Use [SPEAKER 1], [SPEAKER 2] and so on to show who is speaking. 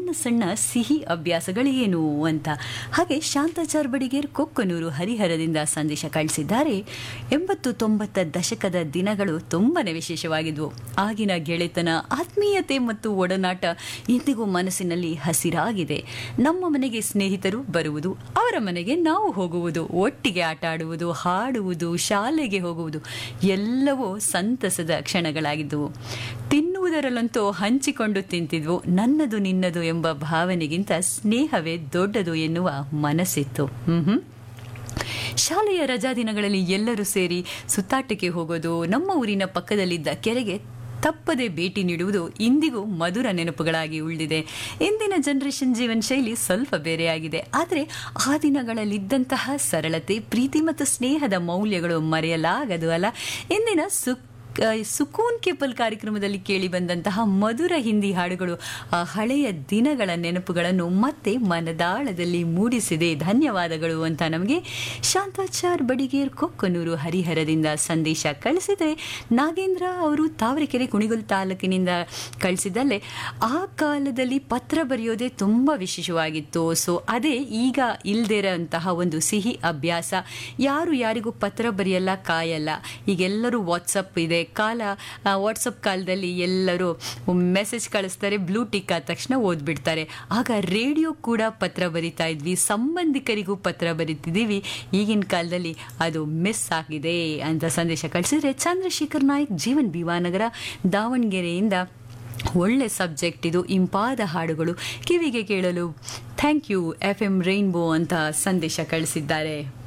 [SPEAKER 1] ಸಣ್ಣ ಸಣ್ಣ ಸಿಹಿ ಅಭ್ಯಾಸಗಳೇನು ಅಂತ ಹಾಗೆ ಶಾಂತಾಚಾರ್ ಬಡಿಗೇರ್ ಕೊಕ್ಕನೂರು ಹರಿಹರದಿಂದ ಸಂದೇಶ ಕಳಿಸಿದ್ದಾರೆ ಎಂಬತ್ತು ತೊಂಬತ್ತ ದಶಕದ ದಿನಗಳು ತುಂಬಾನೇ ವಿಶೇಷವಾಗಿದ್ವು ಆಗಿನ ಗೆಳೆತನ ಆತ್ಮೀಯತೆ ಮತ್ತು ಒಡನಾಟ ಇಂದಿಗೂ ಮನಸ್ಸಿನಲ್ಲಿ ಹಸಿರಾಗಿದೆ ನಮ್ಮ ಮನೆಗೆ ಸ್ನೇಹಿತರು ಬರುವುದು ಅವರ ಮನೆಗೆ ನಾವು ಹೋಗುವುದು ಒಟ್ಟಿಗೆ ಆಟ ಆಡುವುದು ಹಾಡುವುದು ಶಾಲೆಗೆ ಹೋಗುವುದು ಎಲ್ಲವೂ ಸಂತಸದ ಕ್ಷಣಗಳಾಗಿದ್ದವು ತಿನ್ನುವುದರಲ್ಲಂತೂ ಹಂಚಿಕೊಂಡು ತಿಂತಿದ್ವು ನನ್ನದು ನಿನ್ನದು ಎಂಬ ಭಾವನೆಗಿಂತ ಸ್ನೇಹವೇ ದೊಡ್ಡದು ಎನ್ನುವ ಮನಸ್ಸಿತ್ತು ಹ್ಮ್ ಶಾಲೆಯ ರಜಾ ದಿನಗಳಲ್ಲಿ ಎಲ್ಲರೂ ಸೇರಿ ಸುತ್ತಾಟಕ್ಕೆ ಹೋಗೋದು ನಮ್ಮ ಊರಿನ ಪಕ್ಕದಲ್ಲಿದ್ದ ಕೆರೆಗೆ ತಪ್ಪದೆ ಭೇಟಿ ನೀಡುವುದು ಇಂದಿಗೂ ಮಧುರ ನೆನಪುಗಳಾಗಿ ಉಳಿದಿದೆ ಇಂದಿನ ಜನರೇಷನ್ ಜೀವನ ಶೈಲಿ ಸ್ವಲ್ಪ ಬೇರೆಯಾಗಿದೆ ಆದರೆ ಆ ದಿನಗಳಲ್ಲಿದ್ದಂತಹ ಸರಳತೆ ಪ್ರೀತಿ ಮತ್ತು ಸ್ನೇಹದ ಮೌಲ್ಯಗಳು ಮರೆಯಲಾಗದು ಅಲ್ಲ ಇಂದಿನ ಸುಕ್ ಸುಕೂನ್ ಕೇಪಲ್ ಕಾರ್ಯಕ್ರಮದಲ್ಲಿ ಕೇಳಿ ಬಂದಂತಹ ಮಧುರ ಹಿಂದಿ ಹಾಡುಗಳು ಆ ಹಳೆಯ ದಿನಗಳ ನೆನಪುಗಳನ್ನು ಮತ್ತೆ ಮನದಾಳದಲ್ಲಿ ಮೂಡಿಸಿದೆ ಧನ್ಯವಾದಗಳು ಅಂತ ನಮಗೆ ಶಾಂತಾಚಾರ್ ಬಡಿಗೇರ್ ಕೊಕ್ಕನೂರು ಹರಿಹರದಿಂದ ಸಂದೇಶ ಕಳಿಸಿದರೆ ನಾಗೇಂದ್ರ ಅವರು ತಾವರೆಕೆರೆ ಕುಣಿಗಲ್ ತಾಲೂಕಿನಿಂದ ಕಳಿಸಿದಲ್ಲೇ ಆ ಕಾಲದಲ್ಲಿ ಪತ್ರ ಬರೆಯೋದೇ ತುಂಬ ವಿಶೇಷವಾಗಿತ್ತು ಸೊ ಅದೇ ಈಗ ಇಲ್ದಿರೋಂತಹ ಒಂದು ಸಿಹಿ ಅಭ್ಯಾಸ ಯಾರು ಯಾರಿಗೂ ಪತ್ರ ಬರೆಯಲ್ಲ ಕಾಯಲ್ಲ ಈಗೆಲ್ಲರೂ ವಾಟ್ಸಪ್ ಇದೆ ಕಾಲ ವಾಟ್ಸಪ್ ಕಾಲದಲ್ಲಿ ಎಲ್ಲರೂ ಮೆಸೇಜ್ ಕಳಿಸ್ತಾರೆ ಬ್ಲೂ ಟಿಕ್ ಆದ ತಕ್ಷಣ ಓದ್ಬಿಡ್ತಾರೆ ಆಗ ರೇಡಿಯೋ ಕೂಡ ಪತ್ರ ಬರಿತಾ ಇದ್ವಿ ಸಂಬಂಧಿಕರಿಗೂ ಪತ್ರ ಬರಿತಿದ್ದೀವಿ ಈಗಿನ ಕಾಲದಲ್ಲಿ ಅದು ಮಿಸ್ ಆಗಿದೆ ಅಂತ ಸಂದೇಶ ಕಳಿಸಿದ್ರೆ ಚಂದ್ರಶೇಖರ್ ನಾಯ್ಕ್ ಜೀವನ್ ಬಿವಾನಗರ ದಾವಣಗೆರೆಯಿಂದ ಒಳ್ಳೆ ಸಬ್ಜೆಕ್ಟ್ ಇದು ಇಂಪಾದ ಹಾಡುಗಳು ಕಿವಿಗೆ ಕೇಳಲು thank you F M Rainbow ಅಂತ ಸಂದೇಶ ಕಳಿಸಿದ್ದಾರೆ